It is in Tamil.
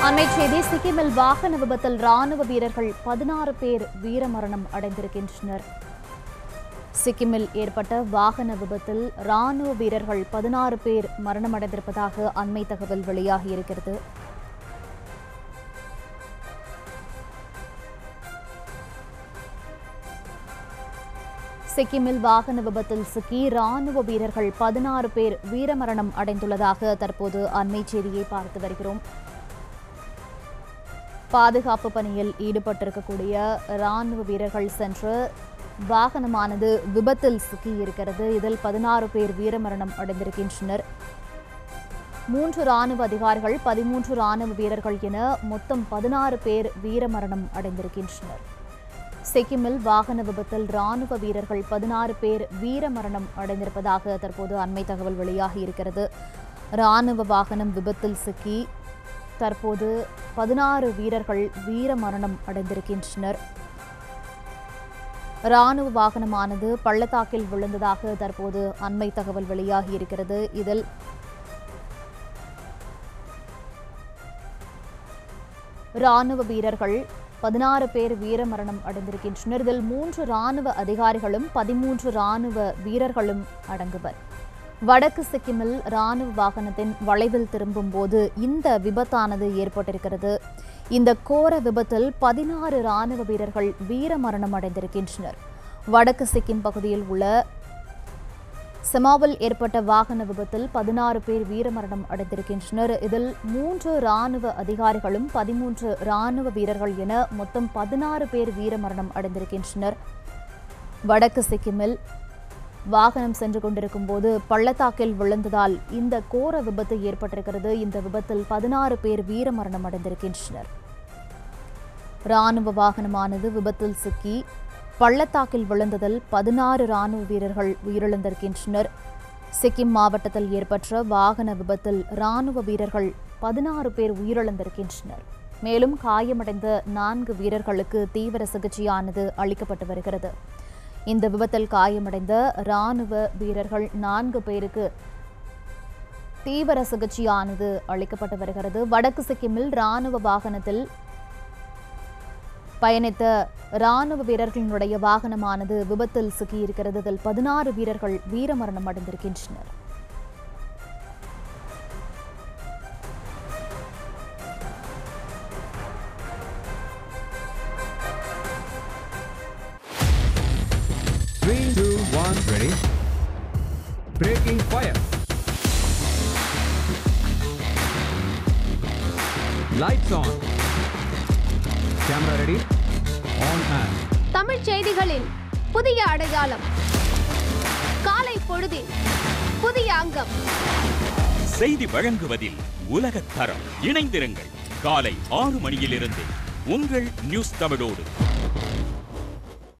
அண்மை செய்தி சிக்கிமில் வாகன விபத்தில் ராணுவ வீரர்கள் பதினாறு பேர் வீரமரணம் அடைந்திருக்கின்றனர் சிக்கிமில் ஏற்பட்ட வாகன விபத்தில் ராணுவ வீரர்கள் பதினாறு பேர் மரணமடைந்திருப்பதாக அண்மை தகவல் வெளியாகியிருக்கிறது சிக்கிமில் வாகன விபத்தில் சிக்கி ராணுவ வீரர்கள் பதினாறு பேர் வீரமரணம் அடைந்துள்ளதாக தற்போது அண்மை செய்தியை பார்த்து வருகிறோம் பாதுகாப்பு பணியில் ஈடுபட்டிருக்கக்கூடிய ராணுவ வீரர்கள் சென்று வாகனமானது விபத்தில் சிக்கி இருக்கிறது இதில் பதினாறு பேர் வீரமரணம் அடைந்திருக்கின்றனர் மூன்று ராணுவ அதிகாரிகள் பதிமூன்று ராணுவ வீரர்கள் என மொத்தம் பதினாறு பேர் வீரமரணம் அடைந்திருக்கின்றனர் சிக்கிமில் வாகன விபத்தில் ராணுவ வீரர்கள் பதினாறு பேர் வீரமரணம் அடைந்திருப்பதாக தற்போது அண்மை தகவல் வெளியாகி இருக்கிறது ராணுவ வாகனம் விபத்தில் சிக்கி தற்போது பதினாறு வீரர்கள் வீரமரணம் அடைந்திருக்கின்றனர் ராணுவ வாகனமானது பள்ளத்தாக்கில் விழுந்ததாக தற்போது அண்மை தகவல் வெளியாகி இருக்கிறது இதில் ராணுவ வீரர்கள் பதினாறு பேர் வீரமரணம் அடைந்திருக்கின்றனர் இதில் மூன்று ராணுவ அதிகாரிகளும் பதிமூன்று ராணுவ வீரர்களும் அடங்குவர் வடக்கு சிக்கிமில் ராணுவ வாகனத்தின் வளைவில் திரும்பும் போது இந்த விபத்தானது ஏற்பட்டிருக்கிறது இந்த கோர விபத்தில் பதினாறு ராணுவ வீரர்கள் வீரமரணம் அடைந்திருக்கின்றனர் வடக்கு சிக்கிம் பகுதியில் உள்ள செமாவில் ஏற்பட்ட வாகன விபத்தில் பதினாறு பேர் வீரமரணம் அடைந்திருக்கின்றனர் இதில் மூன்று ராணுவ அதிகாரிகளும் பதிமூன்று ராணுவ வீரர்கள் என மொத்தம் பதினாறு பேர் வீரமரணம் அடைந்திருக்கின்றனர் வடக்கு சிக்கிமில் வாகனம் சென்று கொண்டிருக்கும் போது பள்ளத்தாக்கில் விழுந்ததால் இந்த கோர விபத்து ஏற்பட்டிருக்கிறது இந்த விபத்தில் பதினாறு பேர் வீரமரணம் அடைந்திருக்கின்றனர் ராணுவ வாகனமானது விபத்தில் சிக்கி பள்ளத்தாக்கில் விழுந்ததில் பதினாறு ராணுவ வீரர்கள் உயிரிழந்திருக்கின்றனர் சிக்கிம் மாவட்டத்தில் ஏற்பட்ட வாகன விபத்தில் ராணுவ வீரர்கள் பதினாறு பேர் உயிரிழந்திருக்கின்றனர் மேலும் காயமடைந்த நான்கு வீரர்களுக்கு தீவிர சிகிச்சையானது அளிக்கப்பட்டு வருகிறது இந்த விபத்தில் காயமடைந்த ராணுவ வீரர்கள் நான்கு பேருக்கு தீவிர சிகிச்சையானது அளிக்கப்பட்டு வருகிறது வடக்கு சிக்கிமில் ராணுவ வாகனத்தில் பயணித்த ராணுவ வீரர்களினுடைய வாகனமானது விபத்தில் சிக்கியிருக்கிறது இதில் பதினாறு வீரர்கள் வீரமரணம் அடைந்திருக்கின்றனர் Three, two, one, ready. Breaking fire. Lights on. Camera ready. On and. தமிழ்ச் செய்திகளின் புதிய அடையாளம் காலை பொழுதில் புதிய அங்கம் செய்தி வழங்குவதில் உலகத் தரம் இணைந்திருங்கள் காலை ஆறு மணியிலிருந்து உங்கள் நியூஸ் தமிழோடு